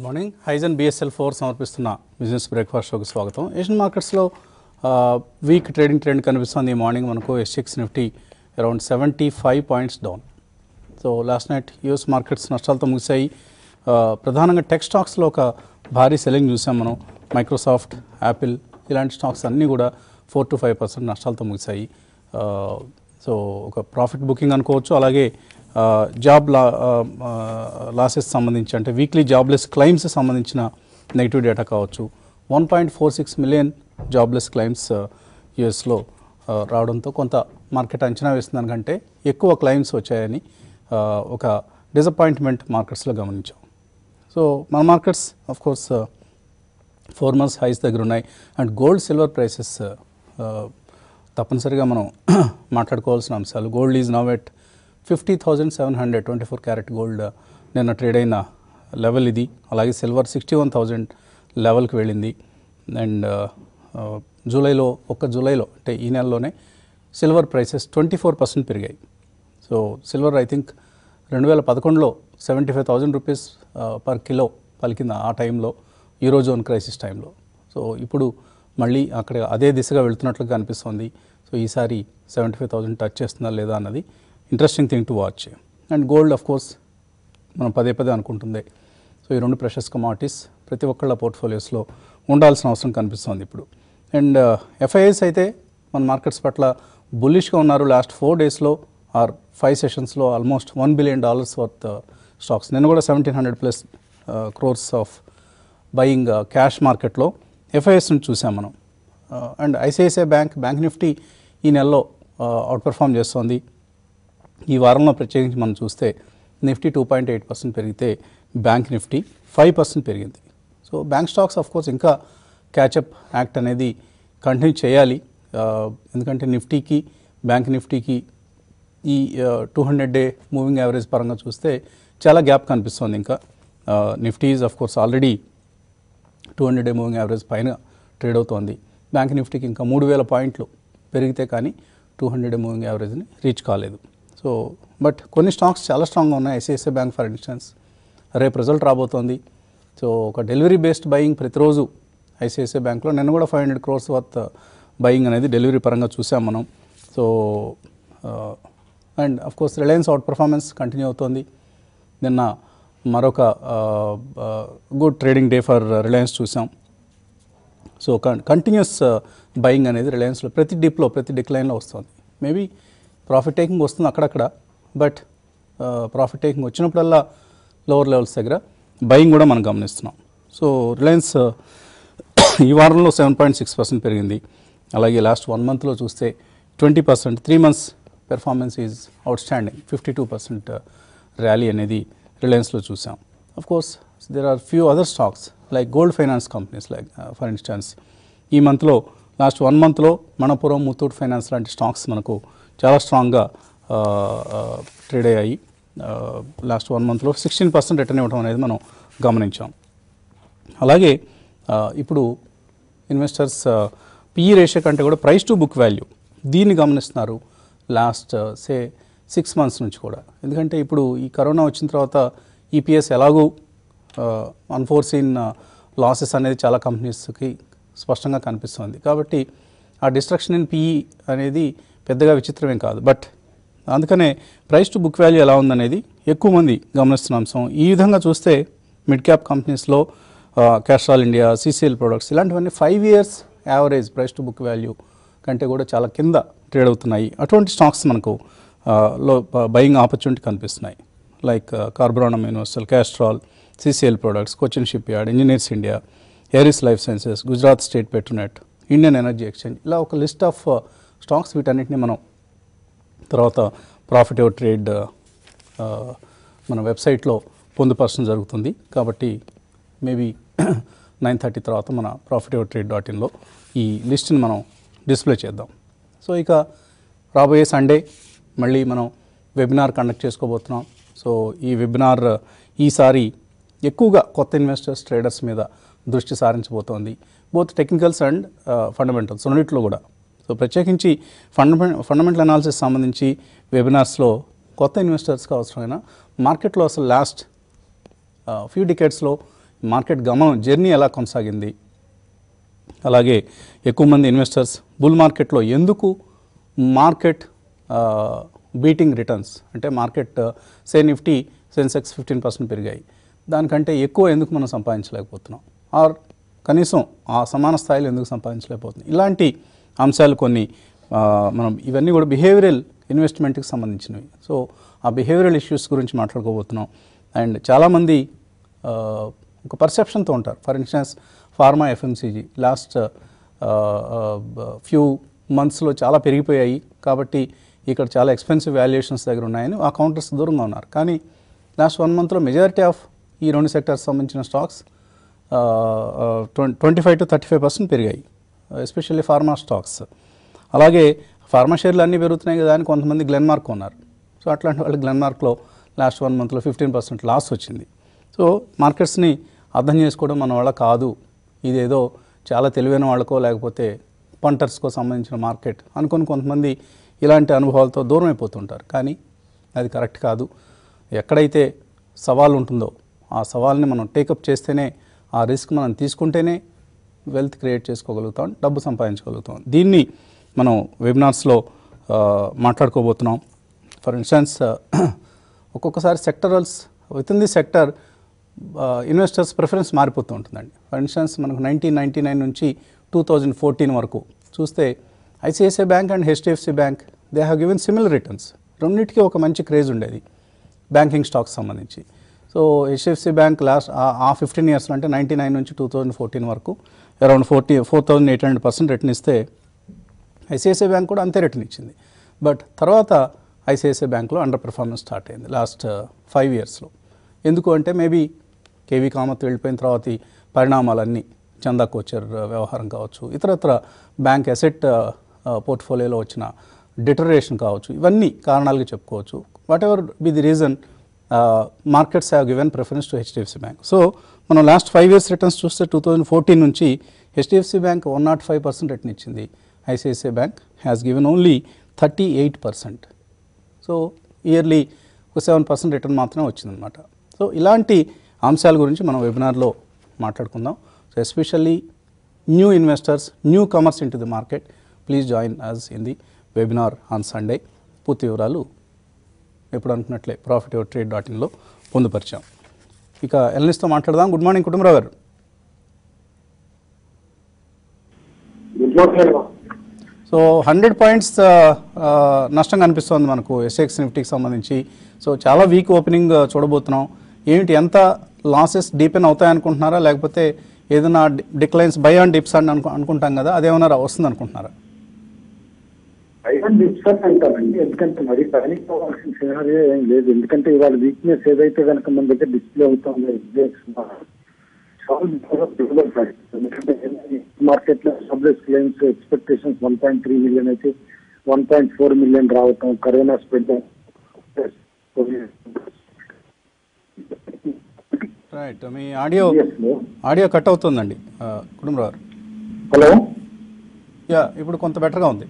Good morning హైజన్ BSL four సమర్పిస్తున్న business breakfast షోకి స్వాగతం ఏషియన్ మార్కెట్స్లో వీక్ ట్రేడింగ్ ట్రెండ్ కనిపిస్తుంది ఈ మార్నింగ్ మనకు SGX Nifty around seventy five points down so last night US markets నష్టాలతో ముగిశాయి ఆ, ప్రధానంగా టెక్ స్టాక్స్లో ఒక భారీ సెల్లింగ్ చూసాం మనం మైక్రోసాఫ్ట్ యాపిల్ ఇలాంటి స్టాక్స్ అన్నీ కూడా ఫోర్ టు ఫైవ్ పర్సెంట్ నష్టాలతో ముగిశాయి ఆ, సో ఒక ప్రాఫిట్ బుకింగ్ అనుకోవచ్చు అలాగే ఆ, జాబ్ లా లాసెస్ సంబంధించి అంటే వీక్లీ జాబ్లెస్ క్లైమ్స్ సంబంధించిన నెగిటివ్ డేటా కావచ్చు one point four six million jobless claims యుఎస్లో రావడంతో కొంత మార్కెట్ అంచనా వేసిన దానికంటే ఎక్కువ క్లైమ్స్ వచ్చాయని ఆ, ఒక డిసప్పాయింట్మెంట్ మార్కెట్స్లో గమనించాం సో మన markets of course four months highs దగ్గర ఉన్నాయి అండ్ గోల్డ్ సిల్వర్ ప్రైసెస్ తప్పనిసరిగా మనం మాట్లాడుకోవాల్సిన అంశాలు gold is now at fifty thousand seven hundred twenty four carat gold నిన్న ట్రేడ్ అయిన లెవెల్ ఇది అలాగే సిల్వర్ సిక్స్టీ వన్ థౌజండ్ లెవెల్కి వెళ్ళింది అండ్ జూలైలో ఒక్క జూలైలో అంటే ఈ నెలలోనే silver prices twenty four percent పెరిగాయి సో సిల్వర్ ఐ థింక్ రెండు వేల పదకొండులో seventy five thousand rupees per kilo పలికింది ఆ టైంలో యూరోజోన్ క్రైసిస్ టైంలో సో ఇప్పుడు మళ్ళీ అక్కడ అదే దిశగా వెళ్తున్నట్లుగా కనిపిస్తుంది సో ఈసారి సెవెంటీ ఫైవ్ థౌజండ్ టచ్ చేస్తుందా లేదా అన్నది interesting thing to watch and gold of course మనం పదే పదే అనుకుంటుంది సో ఈ రెండు ప్రెషర్స్ కమాడిటీస్ ప్రతి ఒక్కళ్ళ పోర్ట్ఫోలియోస్లో ఉండాల్సిన అవసరం కనిపిస్తుంది ఇప్పుడు అండ్ ఎఫ్ఐఎస్ అయితే మన మార్కెట్స్ పట్ల బుల్లిష్గా ఉన్నారు లాస్ట్ ఫోర్ డేస్లో ఆర్ ఫైవ్ సెషన్స్లో almost one billion dollars worth stocks నేను కూడా seventeen hundred plus crores of buying cash మార్కెట్లో ఎఫ్ఐఎస్ని చూసాం మనం and ICICI bank bank Nifty ఈ నెలలో అవుట్ పెర్ఫామ్ చేస్తోంది ఈ వారంలో ప్రత్యేకించి మనం చూస్తే Nifty two point eight percent పెరిగితే బ్యాంక్ నిఫ్టీ ఫైవ్ పర్సెంట్ పెరిగింది so bank stocks of course ఇంకా క్యాచప్ యాక్ట్ అనేది కంటిన్యూ చేయాలి ఆ, ఎందుకంటే నిఫ్టీకి బ్యాంక్ నిఫ్టీకి ఈ two hundred day moving average పరంగా చూస్తే చాలా గ్యాప్ కనిపిస్తుంది ఇంకా Nifty is of course already two hundred day moving average పైన ట్రేడ్ అవుతోంది బ్యాంక్ నిఫ్టీకి ఇంకా మూడు వేల పాయింట్లు పెరిగితే కానీ టూ హండ్రెడ్ డే మూవింగ్ యావరేజ్ని రీచ్ కాలేదు సో బట్ కొన్ని స్టాక్స్ చాలా స్ట్రాంగ్గా ఉన్నాయి ఐసిఐసిఐ బ్యాంక్ ఫర్ ఇన్స్టెన్స్ రేపు రిజల్ట్ రాబోతోంది సో ఒక డెలివరీ బేస్డ్ బయింగ్ ప్రతిరోజు ఐసిఐసిఐ బ్యాంక్లో నిన్న కూడా five hundred crores worth buying అనేది డెలివరీ పరంగా చూసాం మనం so and of course Reliance outperformance continue అవుతోంది నిన్న మరొక good trading day for Reliance చూసాం సో కంటిన్యూస్ బయింగ్ అనేది రిలయన్స్లో ప్రతి డిప్లో ప్రతి డిక్లైన్లో వస్తుంది మేబీ ప్రాఫిట్ టేకింగ్ వస్తుంది అక్కడక్కడ బట్ ప్రాఫిట్ టేకింగ్ వచ్చినప్పుడల్లా లోవర్ లెవెల్స్ దగ్గర బయింగ్ కూడా మనం గమనిస్తున్నాం సో రిలయన్స్ ఈ వారంలో సెవెన్ పాయింట్ సిక్స్ పర్సెంట్ పెరిగింది అలాగే లాస్ట్ వన్ మంత్లో చూస్తే twenty percent three months performance is outstanding fifty two percent rally అనేది రిలయన్స్లో చూసాం of course there are few other stocks like gold finance companies like for instance ఈ మంత్లో last one మంత్లో మణపురం ముత్తూట్ ఫైనాన్స్ లాంటి stocks మనకు చాలా స్ట్రాంగ్గా ట్రేడ్ అయ్యాయి లాస్ట్ వన్ మంత్లో సిక్స్టీన్ పర్సెంట్ రిటర్న్ ఇవ్వడం అనేది మనం గమనించాం అలాగే ఆ, ఇప్పుడు ఇన్వెస్టర్స్ పిఈ రేషియో కంటే కూడా ప్రైస్ టు బుక్ వాల్యూ దీన్ని గమనిస్తున్నారు లాస్ట్ సే సిక్స్ మంత్స్ నుంచి కూడా ఎందుకంటే ఇప్పుడు ఈ కరోనా వచ్చిన తర్వాత ఈపీఎస్ ఎలాగూ అన్ఫోర్సీన్ లాసెస్ అనేది చాలా కంపెనీస్కి స్పష్టంగా కనిపిస్తుంది కాబట్టి ఆ డిస్ట్రక్షన్ ఇన్ పిఈ అనేది పెద్దగా విచిత్రమేం కాదు బట్ అందుకనే ప్రైస్ టు బుక్ వాల్యూ ఎలా ఉందనేది ఎక్కువ మంది గమనిస్తున్న అంశం ఈ విధంగా చూస్తే మిడ్ క్యాప్ కంపెనీస్లో క్యాస్ట్రాల్ ఇండియా సిసిఎల్ ప్రొడక్ట్స్ ఇలాంటివన్నీ five years average price to book value కంటే కూడా చాలా కింద ట్రేడ్ అవుతున్నాయి అటువంటి స్టాక్స్ మనకు ఆ, లో బయింగ్ ఆపర్చునిటీ కనిపిస్తున్నాయి like Carborundum Universal Castrol CCL products Cochin shipyard engineers India Eris life sciences Gujarat state Petronet Indian energy exchange ఇలా ఒక లిస్ట్ ఆఫ్ స్టాక్స్ వీటన్నిటిని మనం తర్వాత ప్రాఫిట్ ఎవర్ ట్రేడ్ ఆ, మన వెబ్సైట్లో పొందుపరచడం జరుగుతుంది కాబట్టి మేబీ నైన్ థర్టీ తర్వాత మన ప్రాఫిట్ ఎవర్ ట్రేడ్ డాట్ ఇన్లో ఈ లిస్ట్ని మనం డిస్ప్లే చేద్దాం సో ఇక రాబోయే సండే మళ్ళీ మనం వెబినార్ కండక్ట్ చేసుకోబోతున్నాం సో ఈ వెబినార్ ఈసారి ఎక్కువగా కొత్త ఇన్వెస్టర్స్ ట్రేడర్స్ మీద దృష్టి సారించబోతోంది బోత్ టెక్నికల్స్ అండ్ ఫండమెంటల్స్ రెండిట్లో కూడా సో ప్రత్యేకించి ఫండమె ఫండమెంటల్ అనాలిసిస్ సంబంధించి వెబినార్స్లో కొత్త ఇన్వెస్టర్స్కి అవసరమైన మార్కెట్లో అసలు లాస్ట్ ఫ్యూ డికెట్స్లో మార్కెట్ గమనం జర్నీ ఎలా కొనసాగింది అలాగే ఎక్కువ మంది ఇన్వెస్టర్స్ బుల్ మార్కెట్లో ఎందుకు మార్కెట్ బీటింగ్ రిటర్న్స్ అంటే market say Nifty Sensex fifteen percent పెరిగాయి దానికంటే ఎక్కువ ఎందుకు మనం సంపాదించలేకపోతున్నాం ఆర్ కనీసం ఆ సమాన స్థాయిలో ఎందుకు సంపాదించలేకపోతున్నాం ఇలాంటి అంశాలు కొన్ని ఆ, మనం ఇవన్నీ కూడా బిహేవియరల్ ఇన్వెస్ట్మెంట్కి సంబంధించినవి సో ఆ బిహేవియరల్ ఇష్యూస్ గురించి మాట్లాడుకోబోతున్నాం అండ్ చాలామంది ఆ, ఒక పర్సెప్షన్తో ఉంటారు for instance pharma FMCG last few మంత్స్లో చాలా పెరిగిపోయాయి కాబట్టి ఇక్కడ చాలా ఎక్స్పెన్సివ్ వాల్యుయేషన్స్ దగ్గర ఉన్నాయని ఆ కౌంటర్స్ దూరంగా ఉన్నారు కానీ లాస్ట్ వన్ మంత్లో మెజారిటీ ఆఫ్ ఈ రెండు సెక్టర్స్ సంబంధించిన stocks twenty five to thirty five percent పెరిగాయి ఎస్పెషల్లీ ఫార్మా స్టాక్స్ అలాగే ఫార్మా షేర్లు అన్నీ పెరుగుతున్నాయి కదా అని కొంతమంది గ్లెన్మార్క్ ఉన్నారు సో అట్లాంటి వాళ్ళు గ్లెన్మార్క్లో లాస్ట్ వన్ మంత్లో ఫిఫ్టీన్ పర్సెంట్ లాస్ వచ్చింది సో మార్కెట్స్ని అర్థం చేసుకోవడం మన వల్ల కాదు ఇదేదో చాలా తెలివైన వాళ్ళకో లేకపోతే పంటర్స్కో సంబంధించిన మార్కెట్ అనుకొని కొంతమంది ఇలాంటి అనుభవాలతో దూరం అయిపోతుంటారు కానీ అది కరెక్ట్ కాదు ఎక్కడైతే సవాల్ ఉంటుందో ఆ సవాల్ని మనం టేకప్ చేస్తేనే ఆ రిస్క్ మనం తీసుకుంటేనే వెల్త్ క్రియేట్ చేసుకోగలుగుతాం డబ్బు సంపాదించగలుగుతాం దీన్ని మనం వెబినార్స్లో ఆ, మాట్లాడుకోబోతున్నాం ఫర్ ఇన్స్టెన్స్ ఒక్కొక్కసారి sectorals with in the sector investors preference మారిపోతూ ఉంటుందండి ఫర్ ఇన్స్టెన్స్ మనకు నైన్టీన్ నైంటీ నైన్ నుంచి టూ థౌజండ్ ఫోర్టీన్ వరకు చూస్తే ICICI bank and HDFC bank they have given similar returns రెండింటికి ఒక మంచి క్రేజ్ ఉండేది బ్యాంకింగ్ స్టాక్స్ సంబంధించి సో హెచ్డిఎఫ్సి బ్యాంక్ లాస్ట్ ఆ ఫిఫ్టీన్ ఇయర్స్లో అంటే నైంటీ నైన్ నుంచి టూ థౌజండ్ ఫోర్టీన్ వరకు around forty four thousand eight hundred percent return ఇస్తే ఐసిఐసిఐ బ్యాంక్ కూడా అంతే రిటర్న్ ఇచ్చింది బట్ తర్వాత ఐసిఐసిఐ బ్యాంక్లో అండర్ పెర్ఫార్మెన్స్ స్టార్ట్ అయింది లాస్ట్ ఫైవ్ ఇయర్స్లో ఎందుకు అంటే మేబీ కేవీ కామత్ వెళ్ళిపోయిన తర్వాత ఈ పరిణామాలన్నీ చందా కోచర్ వ్యవహారం కావచ్చు ఇతరత్ర బ్యాంక్ అసెట్ పోర్ట్ఫోలియోలో వచ్చిన డిటరేషన్ కావచ్చు ఇవన్నీ కారణాలుగా చెప్పుకోవచ్చు whatever be the reason markets have given preference to HDFC bank so మనం లాస్ట్ ఫైవ్ ఇయర్స్ రిటర్న్స్ చూస్తే టూ థౌజండ్ ఫోర్టీన్ నుంచి HDFC bank one not five percent return ఇచ్చింది ICICI bank has given only thirty eight percent so yearly ఒక seven percent return మాత్రమే వచ్చిందనమాట so ఇలాంటి అంశాల గురించి మనం వెబినార్లో మాట్లాడుకుందాం so especially new investors newcomers into the market please join us in the webinar on Sunday పూర్తి వివరాలు ఎప్పుడు అనుకున్నట్లే ప్రాఫిట్ యువర్ ట్రేడ్ డాట్ ఇన్లో పొందుపరిచాం ఇక ఎల్నిస్తో మాట్లాడదాం good morning Kutumbarao garu good morning so hundred points నష్టం కనిపిస్తోంది మనకు ఎస్ఎక్స్ నిఫ్టీకి సంబంధించి సో చాలా వీక్ ఓపెనింగ్ చూడబోతున్నాం ఏమిటి ఎంత లాసెస్ డీపెన్ అవుతాయి అనుకుంటున్నారా లేకపోతే ఏదైనా డిక్లైన్స్ బై అండ్ డిప్స్ అని అనుకు అనుకుంటాం కదా అదేమన్నా వస్తుంది అనుకుంటున్నారా ఐరన్ డిస్కస్ అంటానండి ఎందుకంటే మరి పానిక్ అవ్వాల్సిన సినారియో ఏం లేదు ఎందుకంటే ఇవాళ వీక్నెస్ ఏదైతే కనుక మన దగ్గర డిస్ప్లే అవుతుందో ఎందుకంటే మార్కెట్ లో jobless claims expectations one point three million అయితే వన్ పాయింట్ ఫోర్ మిలియన్ రావటం కరోనా స్ప్రెడ్ రైట్ మీ ఆడియో ఆడియో కట్ అవుతుందండి ఆ, కుటుంబరావు గారు హలో యా ఇప్పుడు కొంత బెటర్గా ఉంది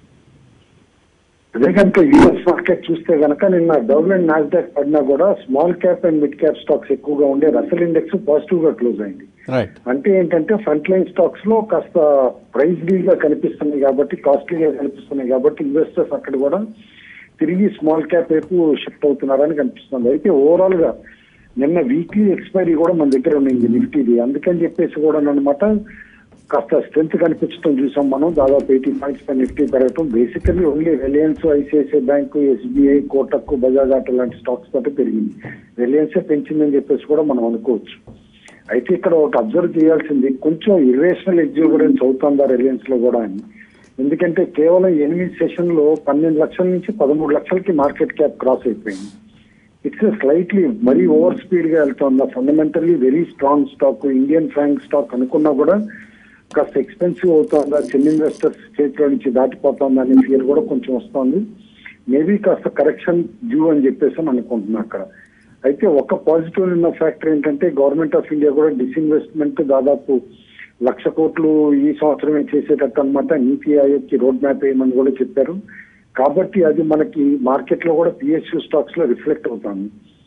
అదే కనుక యూఎస్ మార్కెట్ చూస్తే కనుక నిన్న డౌన్ అండ్ నాస్డాక్ పడినా కూడా small cap and mid cap stocks ఎక్కువగా ఉండే రసల్ ఇండెక్స్ పాజిటివ్ గా క్లోజ్ అయింది రైట్ అంటే ఏంటంటే ఫ్రంట్ లైన్ స్టాక్స్ లో కాస్త ప్రైస్ గా కనిపిస్తున్నాయి కాబట్టి కాస్ట్లీగా కనిపిస్తున్నాయి కాబట్టి ఇన్వెస్టర్స్ అక్కడ కూడా తిరిగి స్మాల్ క్యాప్ వైపు షిఫ్ట్ అవుతున్నారని కనిపిస్తుంది అయితే ఓవరాల్ గా నిన్న వీక్లీ ఎక్స్పైరీ కూడా మన దగ్గర ఉండింది నిఫ్టీది అందుకని చెప్పేసి కూడా అనమాట కాస్త స్ట్రెంత్ కనిపించడం చూసాం మనం దాదాపు ఎయిటీ పాయింట్స్ పై నిఫ్టీ పెరగటం basically only Reliance ICICI bank SBI Kotak Bajaj auto లాంటి స్టాక్స్ తోటి పెరిగింది రిలయన్సే పెంచిందని చెప్పేసి కూడా మనం అనుకోవచ్చు అయితే ఇక్కడ ఒక అబ్జర్వ్ చేయాల్సింది కొంచెం ఇర్రేషనల్ ఎగ్జిబరెన్స్ అవుతుందా రిలయన్స్ లో కూడా అని ఎందుకంటే కేవలం ఎనిమిది సెషన్ లో పన్నెండు లక్షల నుంచి పదమూడు లక్షలకి మార్కెట్ క్యాప్ క్రాస్ అయిపోయింది ఇట్స్ స్లైట్లీ మరీ ఓవర్ స్పీడ్ గా వెళ్తుందా fundamentally very strong stock Indian ఫ్రాంక్ స్టాక్ అనుకున్నా కూడా కాస్త ఎక్స్పెన్సివ్ అవుతుందా చిన్న ఇన్వెస్టర్స్ చేతిలో నుంచి దాటిపోతుందా అనే ఫియర్ కూడా కొంచెం వస్తుంది మేబీ కాస్త కరెక్షన్ డ్యూ అని చెప్పేసి అని అనుకుంటున్నా అక్కడ అయితే ఒక పాజిటివ్ ఉన్న ఫ్యాక్టర్ ఏంటంటే గవర్నమెంట్ ఆఫ్ ఇండియా కూడా డిస్ఇన్వెస్ట్మెంట్ దాదాపు లక్ష కోట్లు ఈ సంవత్సరమే చేసేటట్టు అనమాట నీతి ఆయోగ్ కి రోడ్ మ్యాప్ వేయమని కూడా చెప్పారు కాబట్టి అది మనకి మార్కెట్ లో కూడా పిఎస్యూ స్టాక్స్ లో రిఫ్లెక్ట్ అవుతుంది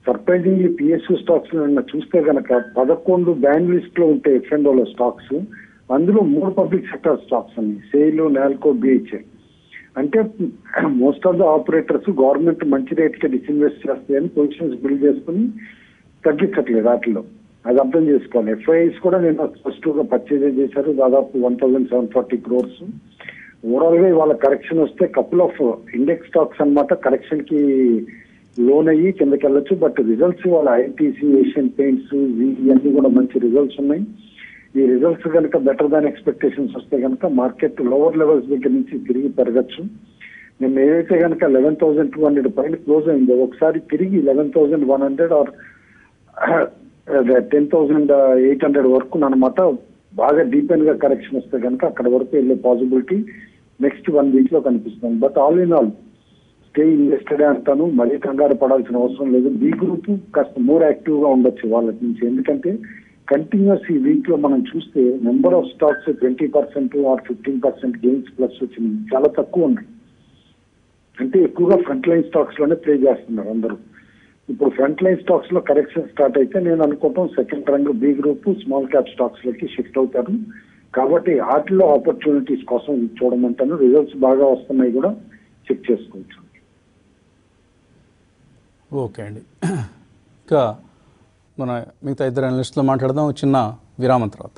సర్ప్రైజింగ్లీ పిఎస్యూ స్టాక్స్ నిన్న చూస్తే గనక పదకొండు బ్యాన్ లిస్ట్ లో ఉంటే ఎఫ్ అండ్ స్టాక్స్ అందులో మూడు పబ్లిక్ సెక్టర్ స్టాక్స్ ఉన్నాయి సేల్ నాల్కో బిహెచ్ఎల్ అంటే most of the operators government మంచి రేట్ కి డిస్ఇన్వెస్ట్ చేస్తాయని పొజిషన్స్ బిల్డ్ చేసుకుని తగ్గించట్లేదు వాటిలో అది అర్థం చేసుకోవాలి ఎఫ్ఐఎస్ కూడా నేను ఫస్ట్ గా పర్చేజ్ చేశారు దాదాపు one thousand seven forty crores overall గా వాళ్ళ కరెక్షన్ వస్తే కపుల్ ఆఫ్ ఇండెక్స్ స్టాక్స్ అన్నమాట కరెక్షన్ కి లోన్ అయ్యి కిందకి వెళ్ళొచ్చు బట్ రిజల్ట్స్ వాళ్ళ ఐటీసీ ఏషియన్ పెయింట్స్ ఇవన్నీ కూడా మంచి రిజల్ట్స్ ఉన్నాయి ఈ రిజల్ట్స్ కనుక బెటర్ దాన్ ఎక్స్పెక్టేషన్స్ వస్తే కనుక మార్కెట్ లోవర్ లెవెల్స్ దగ్గర నుంచి తిరిగి పెరగచ్చు నిన్న ఏదైతే కనుక లెవెన్ థౌసండ్ టూ హండ్రెడ్ పైన క్లోజ్ అయిందో ఒకసారి తిరిగి eleven thousand one hundred or ten thousand eight hundred వరకు అనమాట బాగా డీపెన్ గా కరెక్షన్ వస్తే కనుక అక్కడ వరకు వెళ్ళే పాసిబిలిటీ నెక్స్ట్ వన్ వీక్ లో కనిపిస్తుంది but all in all stay invested అంటాను మరీ కంగారు పడాల్సిన అవసరం లేదు బి గ్రూప్ కాస్త మోర్ యాక్టివ్ గా ఉండొచ్చు వాళ్ళ నుంచి ఎందుకంటే కంటిన్యూస్ ఈ వీక్ లో మనం చూస్తే number of stocks twenty percent or fifteen percent gains plus వచ్చినాయి చాలా తక్కువ ఉన్నాయి అంటే ఎక్కువగా ఫ్రంట్ లైన్ స్టాక్స్ లోనే ప్లే చేస్తున్నారు అందరూ ఇప్పుడు ఫ్రంట్ లైన్ స్టాక్స్ లో కరెక్షన్ స్టార్ట్ అయితే నేను అనుకోవటం second rung B group small cap stocks లోకి షిఫ్ట్ అవుతారు కాబట్టి వాటిలో ఆపర్చునిటీస్ కోసం చూడమంటాను రిజల్ట్స్ బాగా వస్తున్నాయి కూడా చెక్ చేసుకోవచ్చు ఓకే అండి ఇంకా మన మిగతా ఇద్దరు అనలిస్టులో మాట్లాడదాం ఒక చిన్న విరామం తర్వాత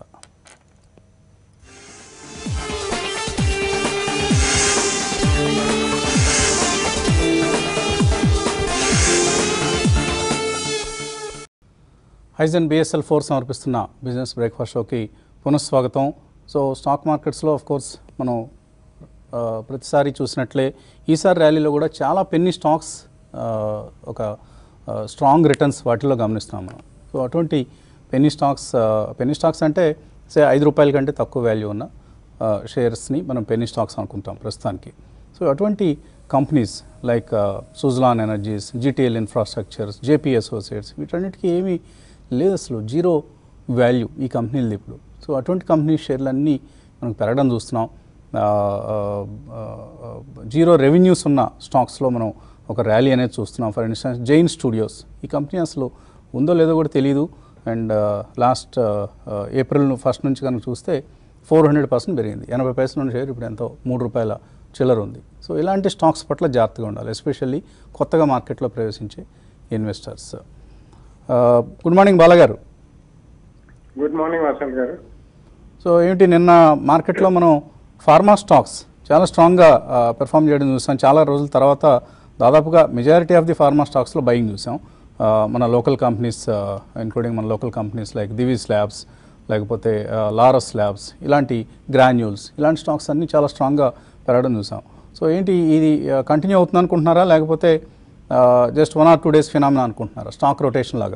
హైజన్ బిఎస్ఎల్ ఫోర్ సమర్పిస్తున్న బిజినెస్ బ్రేక్ఫాస్ట్ షోకి పునఃస్వాగతం సో స్టాక్ మార్కెట్స్లో ఆఫ్ కోర్స్ మనం ఆ, ప్రతిసారి చూసినట్లే ఈసారి ర్యాలీలో కూడా చాలా పెన్ని స్టాక్స్ ఆ, ఒక స్ట్రాంగ్ రిటర్న్స్ వాటిలో గమనిస్తున్నాం మనం సో అటువంటి పెన్నీ స్టాక్స్ ఆ, పెన్నీ స్టాక్స్ అంటే సే ఐదు రూపాయల కంటే తక్కువ వాల్యూ ఉన్న ఆ, షేర్స్ని మనం పెన్నీ స్టాక్స్ అనుకుంటాం ప్రస్తుతానికి సో అటువంటి companies like Suzlon energies GTL infrastructures JP associates వీటన్నిటికీ ఏమీ లేదు అసలు జీరో వాల్యూ ఈ కంపెనీలది ఇప్పుడు సో అటువంటి కంపెనీ షేర్లన్నీ మనకు పెరగడం చూస్తున్నాం ఆ, ఆ, ఆ, జీరో రెవెన్యూస్ ఉన్న స్టాక్స్లో మనం ఒక ర్యాలీ అనేది చూస్తున్నాం ఫర్ ఇన్స్టెన్స్ జైన్ స్టూడియోస్ ఈ కంపెనీ అసలు ఉందో లేదో కూడా తెలియదు అండ్ లాస్ట్ ఏప్రిల్ ఫస్ట్ నుంచి కనుక చూస్తే ఫోర్ హండ్రెడ్ పర్సెంట్ పెరిగింది ఎనభై పైసల నుండి షేర్ ఇప్పుడు ఎంతో మూడు రూపాయల చిల్లర ఉంది సో ఇలాంటి స్టాక్స్ పట్ల జాగ్రత్తగా ఉండాలి ఎస్పెషల్లీ కొత్తగా మార్కెట్లో ప్రవేశించే ఇన్వెస్టర్స్ గుడ్ మార్నింగ్ బాలగారు good morning Vasant garu so ఏంటి నిన్న మార్కెట్లో మనం ఫార్మా స్టాక్స్ చాలా స్ట్రాంగ్గా పెర్ఫామ్ చేయడం చూసాం చాలా రోజుల తర్వాత దాదాపుగా మెజారిటీ ఆఫ్ ది ఫార్మా స్టాక్స్లో బయింగ్ చూసాం ఆ, మన లోకల్ కంపెనీస్ ఇంక్లూడింగ్ మన local companies like Divi labs లేకపోతే లారస్ స్లాబ్స్ ఇలాంటి గ్రాన్యూల్స్ ఇలాంటి స్టాక్స్ అన్నీ చాలా స్ట్రాంగ్గా పెరగడం చూసాం సో ఏంటి ఇది కంటిన్యూ అవుతుంది అనుకుంటున్నారా లేకపోతే just one or two days phenomena అనుకుంటున్నారా స్టాక్ రొటేషన్ లాగా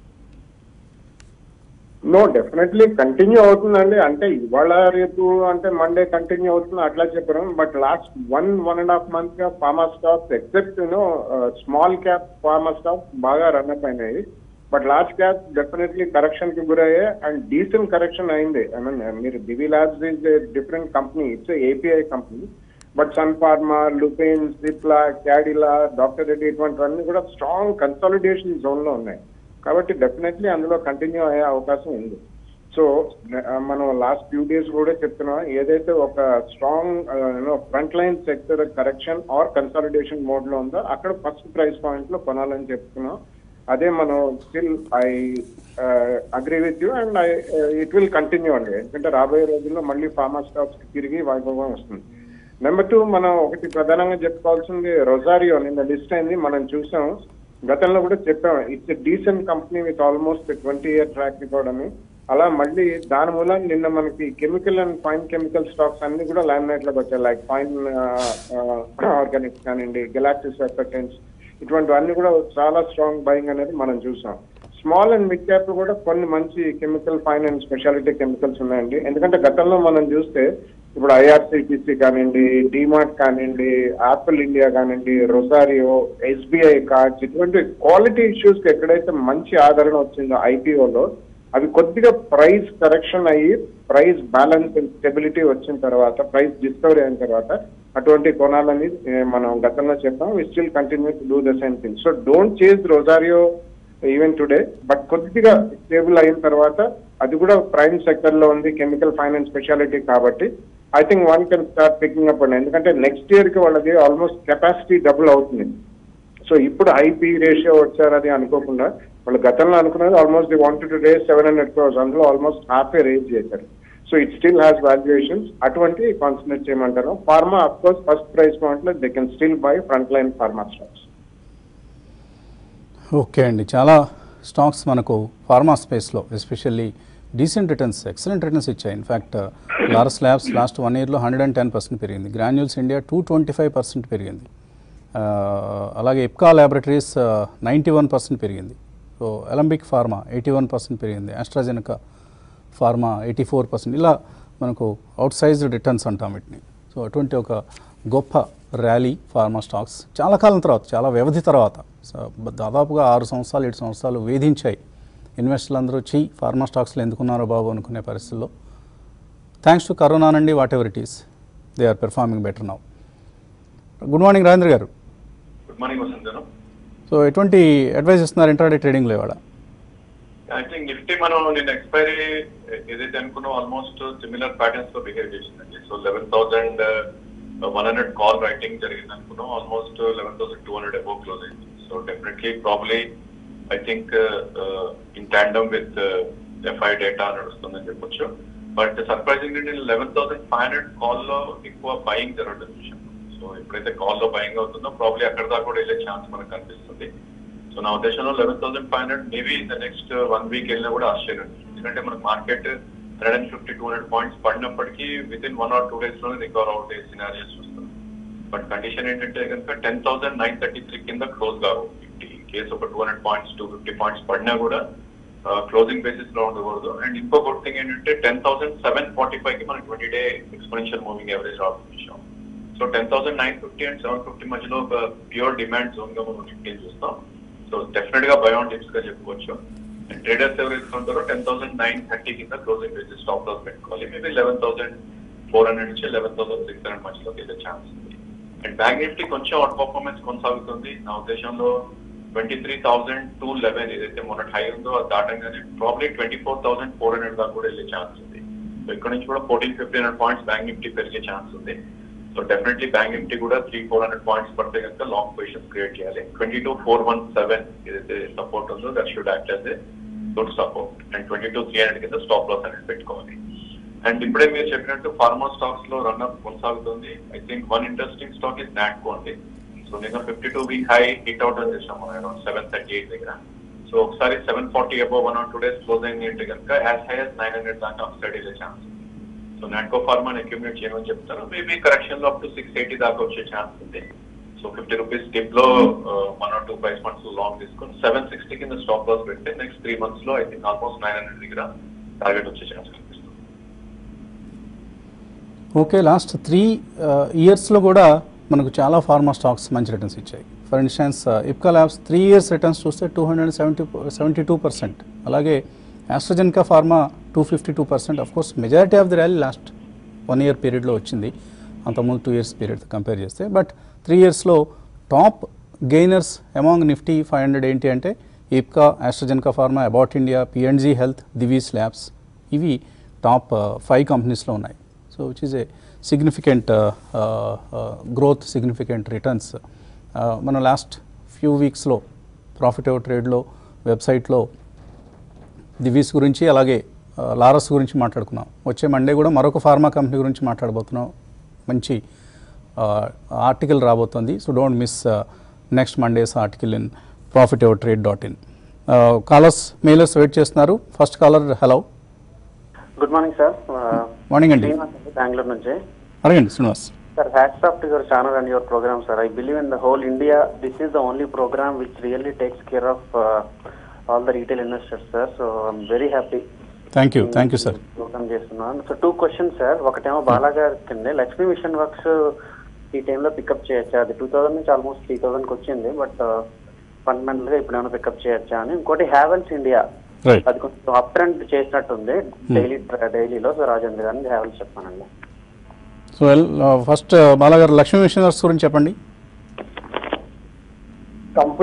నో డెఫినెట్లీ కంటిన్యూ అవుతుందండి అంటే ఇవాళ రేపు అంటే మండే కంటిన్యూ అవుతుంది అట్లా చెప్పారు but last one one and half month గా pharma stocks except you know small cap pharma stocks బాగా రన్ అప్ అయినాయి but large cap definitely correction కి గురయ్యాయి అండ్ డీసెంట్ కరెక్షన్ అయింది ఐ మీన్ మీరు Divi labs is different company it's API company but Sun pharma Lupin Cipla Cadila doctor Reddy ఇటువంటివన్నీ కూడా strong consolidation zone లో ఉన్నాయి కాబట్టి డెఫినెట్లీ అందులో కంటిన్యూ అయ్యే అవకాశం ఉంది సో మనం లాస్ట్ ఫ్యూ డేస్ కూడా చెప్తున్నాం ఏదైతే ఒక strong you know front line sector correction or consolidation mode లో ఉందో అక్కడ ఫస్ట్ ప్రైస్ పాయింట్ లో కొనాలని చెప్తున్నాం అదే మనం still I agree with you and I it will continue అండి ఎందుకంటే రాబోయే రోజుల్లో మళ్ళీ ఫార్మా స్టాక్స్ తిరిగి వైభవం వస్తుంది నెంబర్ టూ మనం ఒకటి ప్రధానంగా చెప్పుకోవాల్సింది రొజారియో నిన్న లిస్ట్ అయింది మనం చూసాం గతంలో కూడా చెప్పాం it's decent company with almost twenty year track record అని అలా మళ్ళీ దాని మూలం నిన్న మనకి chemical and fine chemical stocks అన్ని కూడా ల్యాండ్ నైట్ లోకి వచ్చాయి లైక్ ఫైన్ ఆర్గానిక్స్ కానివ్వండి గెలాక్సిస్ ఎఫెక్టెన్స్ ఇటువంటివన్నీ కూడా చాలా స్ట్రాంగ్ బయింగ్ అనేది మనం చూసాం స్మాల్ అండ్ మిడ్ క్యాప్ కూడా కొన్ని మంచి chemical fine and specialty chemicals ఉన్నాయండి ఎందుకంటే గతంలో మనం చూస్తే ఇప్పుడు ఐఆర్సిటిసి కానివ్వండి డిమార్ట్ కానివ్వండి యాపిల్ ఇండియా కానివ్వండి రొసారియో ఎస్బీఐ కార్డ్స్ ఇటువంటి క్వాలిటీ ఇష్యూస్ కి ఎక్కడైతే మంచి ఆదరణ వచ్చిందో ఐపీఓలో అవి కొద్దిగా ప్రైస్ కరెక్షన్ అయ్యి ప్రైస్ బ్యాలెన్స్ అండ్ స్టెబిలిటీ వచ్చిన తర్వాత ప్రైస్ డిస్కవరీ అయిన తర్వాత అటువంటి కొనాలని ఏ, మనం గతంలో చెప్పాం we still continue to do the same thing so don't chase Rossari even today but కొద్దిగా స్టేబుల్ అయిన తర్వాత అది కూడా ప్రైమ్ సెక్టర్ లో ఉంది కెమికల్ ఫైనాన్స్ స్పెషాలిటీ కాబట్టి I think one can start picking up అండి ఎందుకంటే నెక్స్ట్ ఇయర్ కి వాళ్ళకి ఆల్మోస్ట్ కెపాసిటీ డబుల్ అవుతుంది సో ఇప్పుడు ఐపీ రేషియో వచ్చారు అది అనుకోకుండా వాళ్ళు గతంలో అనుకున్నది almost the wanted to raise seven hundred crores అందులో ఆల్మోస్ట్ హాఫ్ ఏ రేజ్ చేశారు so it still has valuations అటువంటి కాన్సన్ట్రేట్ చేయమంటారు pharma of course first price point లో they can still buy front line pharma stocks okay అండి చాలా stocks మనకు pharma స్పేస్లో especially decent returns excellent returns ఇచ్చాయి in fact Laurus labs last one ఇయర్లో hundred and ten percent పెరిగింది granules India two twenty five percent పెరిగింది ఆ, అలాగే Ipca laboratories ninety one percent పెరిగింది so Alembic pharma eighty one percent పెరిగింది AstraZeneca pharma eighty four percent ఇలా మనకు అవుట్ సైజ్డ్ రిటర్న్స్ అంటాం వీటిని సో అటువంటి ఒక గొప్ప ర్యాలీ ఫార్మా స్టాక్స్ చాలా కాలం తర్వాత చాలా వ్యవధి తర్వాత సో దాదాపుగా ఆరు సంవత్సరాలు ఏడు సంవత్సరాలు వేధించాయి ఇన్వెస్టర్లు అందరూ చీ ఫార్మా స్టాక్స్లో ఎందుకున్నారో బాబు అనుకునే పరిస్థితుల్లో థ్యాంక్స్ టు కరోనా నుండి whatever it is they are performing better now good morning Rajendra garu good morning Vasant garu so ఎటువంటి అడ్వైస్ ఇస్తున్నారు ఇంటర్డే ట్రేడింగ్లో ఇవాళ ఐ థింక్ నిఫ్టీ మనం నిన్న ఎక్స్పైరీ ఏదైతే అనుకున్నాం ఆల్మోస్ట్ సిమిలర్ ప్యాటర్న్స్ లో బిహేవ్ చేసిందండి so eleven thousand one hundred call writing జరిగింది అనుకున్నాం almost eleven thousand two hundred above close అయింది so definitely probably I think in tandem with FI data నడుస్తుందని చెప్పొచ్చు బట్ సర్ప్రైజింగ్ నేను eleven thousand five hundred call లో ఎక్కువ buying జరగడం విషయం సో ఎప్పుడైతే కాల్ లో బయింగ్ అవుతుందో ప్రాబ్లీ అక్కడ దాకా కూడా వెళ్ళే ఛాన్స్ మనకు కనిపిస్తుంది సో నా ఉద్దేశంలో eleven thousand five hundred maybe the next one week వెళ్ళినా కూడా ఆశ్చర్యం లేదు. ఎందుకంటే మనకు market hundred and fifty two hundred points పడినప్పటికీ with in one or two days లోనే రికవర్ అవుట్ సినారియస్ వస్తుంది బట్ కండిషన్ ఏంటంటే కనుక ten thousand nine thirty three కింద క్లోజ్ కావు ఫిఫ్టీ కేసు ఒక two hundred points two fifty points పడినా కూడా క్లోజింగ్ బేసిస్ లో ఉండకూడదు అండ్ ఇంకో గుడ్ థింగ్ ఏంటంటే ten thousand seven forty five కి మనకి twenty day exponential moving average రావడం విషయం so ten thousand nine fifty and seven fifty మధ్యలో ఒక ప్యూర్ డిమాండ్ జోన్ గా మనం నిఫ్టీ చూస్తాం సో డెఫినెట్ గా బయోన్ టిప్స్ గా చెప్పుకోవచ్చు అండ్ ట్రేడర్స్ ఎవరైతే ఉంటారో టెన్ థౌసండ్ నైన్ థర్టీ కింద క్లోజింగ్ బేసిస్ స్టాప్ లాస్ పెట్టుకోవాలి maybe eleven thousand four hundred నుంచి లెవెన్ థౌసండ్ సిక్స్ హండ్రెడ్ మధ్యలోకి వెళ్ళే ఛాన్స్ ఉంది అండ్ బ్యాంక్ నిఫ్టీ కొంచెం అవుట్ పర్ఫార్మెన్స్ కొనసాగుతుంది నా ఉద్దేశంలో twenty three thousand two eleven ఏదైతే మొన్నటి హై ఉందో అది దాటంగానే probably twenty four thousand four hundred దాకా కూడా వెళ్ళే ఛాన్స్ ఉంది సో ఇక్కడ నుంచి కూడా fourteen fifteen hundred points bank Nifty పెరిగే ఛాన్స్ ఉంది సో డెఫినెట్లీ బ్యాంక్ నిఫ్టీ కూడా త్రీ ఫోర్ హండ్రెడ్ పాయింట్స్ పడితే కనుక లాంగ్ పొజిషన్ క్రియేట్ చేయాలి twenty two four one seven ఏదైతే సపోర్ట్ ఉందో that should act as a good support and twenty two three hundred కింద stop loss అనేది పెట్టుకోవాలి and ఇప్పుడే మీరు చెప్పినట్టు ఫార్మా స్టాక్స్ లో రన్అప్ కొనసాగుతుంది I think one interesting stock is Natco అండి సో నిన్న fifty two week high hit అవుట్ అని చేసాం మనం అరౌండ్ సెవెన్ థర్టీ ఎయిట్ దగ్గర సో ఒకసారి seven forty above one or two days close అయింది అంటే కనుక as high as nine hundred దాకా అప్ సైడ్ వెళ్ళే ఛాన్స్ సో నాట్కో ఫార్మాని అక్యుమిలేట్ చేయమని చెప్తారు మేబీ కరెక్షన్ లో అప్ టు సిక్స్ ఎయిటీ దాకా వచ్చే ఛాన్స్ ఉంది సో ఫిఫ్టీ రూపీస్ డిప్ లో one or two five months long తీసుకొని సెవెన్ సిక్స్టీ కింద స్టాప్ లాస్ పెడితే నెక్స్ట్ త్రీ మంత్స్ లో I think almost nine hundred దగ్గర టార్గెట్ వచ్చే ఛాన్స్ కనిపిస్తుంది ఓకే లాస్ట్ త్రీ ఇయర్స్లో కూడా మనకు చాలా ఫార్మా స్టాక్స్ మంచి రిటర్న్స్ ఇచ్చాయి for instance Ipca labs three years returns చూస్తే two hundred seventy seventy two percent అలాగే AstraZeneca pharma two fifty two percent of course majority of the rally last one year పీరియడ్లో వచ్చింది అంతకుముందు టూ ఇయర్స్ పీరియడ్ కంపేర్ చేస్తే but three ఇయర్స్లో top gainers among Nifty five hundred ఏంటి అంటే ఇప్కా ఆస్ట్రజెన్కా pharma Abbott India PNG health Divi's labs ఇవి top five కంపెనీస్లో ఉన్నాయి so which is a significant growth significant returns మనం లాస్ట్ ఫ్యూ వీక్స్లో ప్రాఫిట్ ఎవర్ ట్రేడ్లో వెబ్సైట్లో దివీస్ గురించి అలాగే ఆ, లారస్ గురించి మాట్లాడుకున్నాం వచ్చే మండే కూడా మరొక ఫార్మా కంపెనీ గురించి మాట్లాడబోతున్నాం మంచి ఆర్టికల్ రాబోతుంది so don't miss next Monday's article in profit ever trade dot in callers mailers wait చేస్తున్నారు first caller hello good morning sir morning అండి శ్రీనివాస్ అండి బెంగళూరు నుంచి అడగండి Srinivas sir hats off to your channel and your program sir I believe in the whole India this is the only program which really takes care of all the retail investors sir so I'm very happy thank you thank you sir program చేస్తున్నాను so two questions sir ఒకటేమో బాలాగారి కింద Lakshmi machine works ఈ టైంలో pickup చేయొచ్చా అది two thousand నుంచి almost three థౌసండ్కి వచ్చింది బట్ ఫండమెంటల్ గా ఇప్పుడు ఏమైనా పికప్ చేయొచ్చా అని ఇంకోటి హ్యావెల్స్ ఇండియా రైట్ అది కొంచెం అప్ ట్రెండ్ చేసినట్టుంది డైలీ డైలీలో సో రాజేంద్ర గారిని హ్యావెల్స్ చెప్పానండి సో వెల్ ఫస్ట్ బాలాగారు లక్ష్మీ మిషనర్స్ గురించి చెప్పండి కంపెనీస్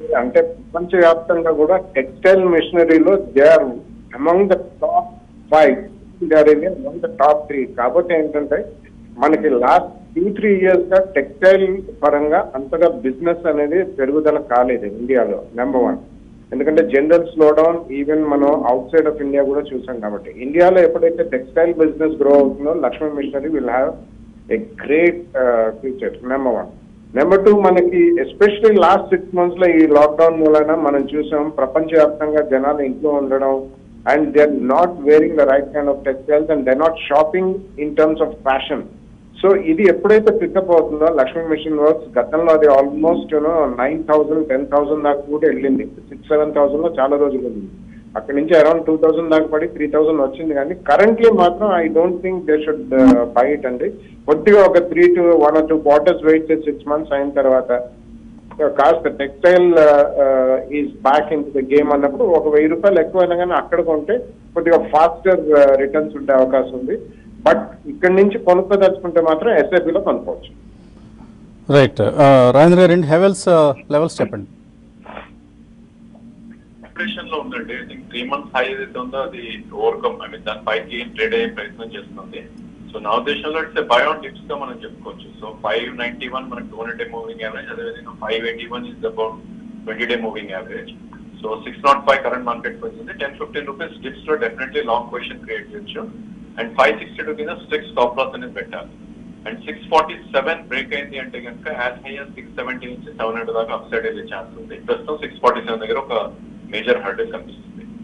అంటే ప్రపంచవ్యాప్తంగా కూడా టెక్స్టైల్ మిషనరీలో they are among the top five they are in among the top three కాకపోతే ఏంటంటే మనకి లాస్ట్ టూ త్రీ ఇయర్స్ గా టెక్స్టైల్ పరంగా అంతగా బిజినెస్ అనేది పెరుగుదల కాలేదు ఇండియాలో నెంబర్ వన్ ఎందుకంటే జనరల్ స్లో డౌన్ ఈవెన్ మనం అవుట్ సైడ్ ఆఫ్ ఇండియా కూడా చూసాం కాబట్టి ఇండియాలో ఎప్పుడైతే టెక్స్టైల్ బిజినెస్ గ్రో అవుతుందో Lakshmi machinery will have a great future number one number two మనకి ఎస్పెషల్లీ లాస్ట్ సిక్స్ మంత్స్ లో ఈ లాక్డౌన్ మూలన మనం చూసాం ప్రపంచవ్యాప్తంగా జనాలు ఇంట్లో ఉండడం and they are not wearing the right kind of textiles and they not shopping in terms of fashion so ఇది ఎప్పుడైతే పికప్ అవుతుందో లక్ష్మీ మిషన్ వర్క్స్ గతంలో అది almost nine thousand ten thousand దాకా కూడా వెళ్ళింది సిక్స్ సెవెన్ థౌసండ్ లో చాలా రోజులు వెళ్ళింది అక్కడి నుంచి అరౌండ్ టూ థౌసండ్ దాకా పడి త్రీ థౌసండ్ వచ్చింది కానీ కరెంట్లీ మాత్రం I don't think they should buy it అండి కొద్దిగా ఒక three to one or two quarters wait చేసి సిక్స్ మంత్స్ అయిన తర్వాత కాస్త textile is back in the game అన్నప్పుడు ఒక వెయ్యి రూపాయలు ఎక్కువైనా కానీ అక్కడ కొంటే కొద్దిగా ఫాస్టర్ రిటర్న్స్ ఉండే అవకాశం ఉంది బట్ ఇక్కడ నుంచి కొనుక్కోదలుచుకుంటే మాత్రం ఎస్ఐపిలో కొనుక్కోవచ్చు రైట్ రాజేంద్ర గారు అండి హెవెల్స్ లెవెల్స్ చెప్పండి ఆపరేషన్ లో ఉందండి I think three months high ఏదైతే ఉందో అది ఓవర్కమ్ ఐ మీన్ దాని పైకి ట్రేడ్ అయ్యే ప్రయత్నం చేస్తుంది సో నా ఉద్దేశంలో ఇట్స్ బై ఆన్ డిప్స్ గా మనం చెప్పుకోవచ్చు సో ఫైవ్ నైన్టీ వన్ మనకి two hundred day moving average అదేవిధంగా five eighty one is about twenty day moving average so six nought five current market వచ్చింది టెన్ ఫిఫ్టీన్ రూపీస్ డిప్స్ లో definitely long position create చేయొచ్చు and five sixty two కింద strict stop loss అనేది పెట్టాలి and six forty seven break అయింది అంటే కనుక as high as six seventy నుంచి సెవెన్ హండ్రెడ్ దాకా అప్ సైడ్ వెళ్ళే ఛాన్స్ ఉంది ప్రస్తుతం సిక్స్ ఫార్టీ సెవెన్ దగ్గర ఒక మేజర్ హర్డల్ కనిపిస్తుంది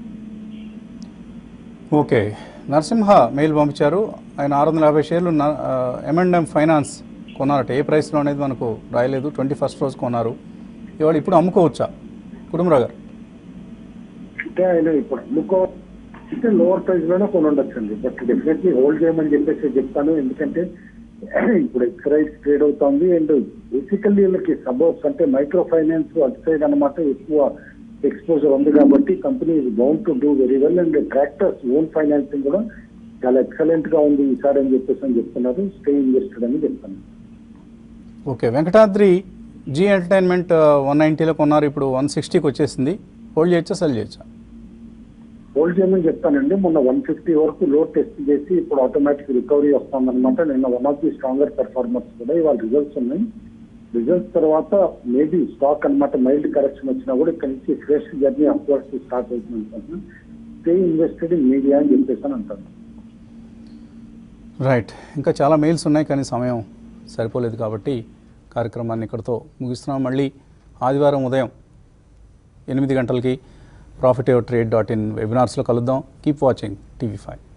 ఓకే నరసింహ మెయిల్ పంపించారు ఆయన ఆరు వందల యాభై షేర్లు ఎంఎండ్ఎం ఫైనాన్స్ కొన్నారట ఏ ప్రైస్లో అనేది మనకు రాయలేదు ట్వంటీ ఫస్ట్ రోజు కొన్నారు ఇవాళ ఇప్పుడు అమ్ముకోవచ్చా కుటుంబరావు గారు అంటే ఆయన ఇప్పుడు అమ్ముకో అంటే లోవర్ ప్రైస్ లోనే కొని ఉండొచ్చండి బట్ డెఫినెట్లీ హోల్డ్ చేయమని చెప్పేసి చెప్తాను ఎందుకంటే ఇప్పుడు ఎక్సరైజ్ ట్రేడ్ అవుతుంది అండ్ బేసికల్లీ వీళ్ళకి సబోర్స్ అంటే మైక్రో ఫైనాన్స్ అటు సైడ్ అనమాట ఎక్కువ ఎక్స్పోజర్ ఉంది కాబట్టి company is bound to do very well and tractors own financing కూడా చాలా ఎక్సలెంట్ గా ఉంది ఈసారి అని చెప్పేసి అని చెప్తున్నారు స్టే ఇన్వెస్టెడ్ అని చెప్తాను okay Venkatadri ji entertainment one నైంటీలో కొన్నారు ఇప్పుడు వన్ సిక్స్టీకి వచ్చేసింది హోల్డ్ చేయొచ్చా సెల్ చేయొచ్చా హోల్డ్ చేయమని చెప్తానండి మొన్న వన్ ఫిఫ్టీ వరకు లో టెస్ట్ చేసి ఇప్పుడు ఆటోమేటిక్ రికవరీ వస్తుందన్నమాట నిన్న one of the stronger performers కూడా ఇవాళ రిజల్ట్స్ ఉన్నాయి రిజల్ట్స్ తర్వాత మేబీ స్టాక్ అన్నమాట మైల్డ్ కరెక్షన్ వచ్చినా కూడా ఇక్కడ నుంచి ఫ్రెష్ జర్నీ అప్వర్డ్స్ స్టార్ట్ అవుతుంది అనుకుంటున్నాను స్టే ఇన్వెస్టెడ్ ఇన్ మీడియా అని చెప్పేసి అని అంటాను రైట్ ఇంకా చాలా మెయిల్స్ ఉన్నాయి కానీ సమయం సరిపోలేదు కాబట్టి కార్యక్రమాన్ని ఇక్కడితో ముగిస్తున్నాం మళ్ళీ ఆదివారం ఉదయం ఎనిమిది గంటలకి ప్రాఫిట్ ట్రేడ్ డాట్ ఇన్ వెబినార్స్లో కలుద్దాం కీప్ వాచింగ్ టీవీ ఫైవ్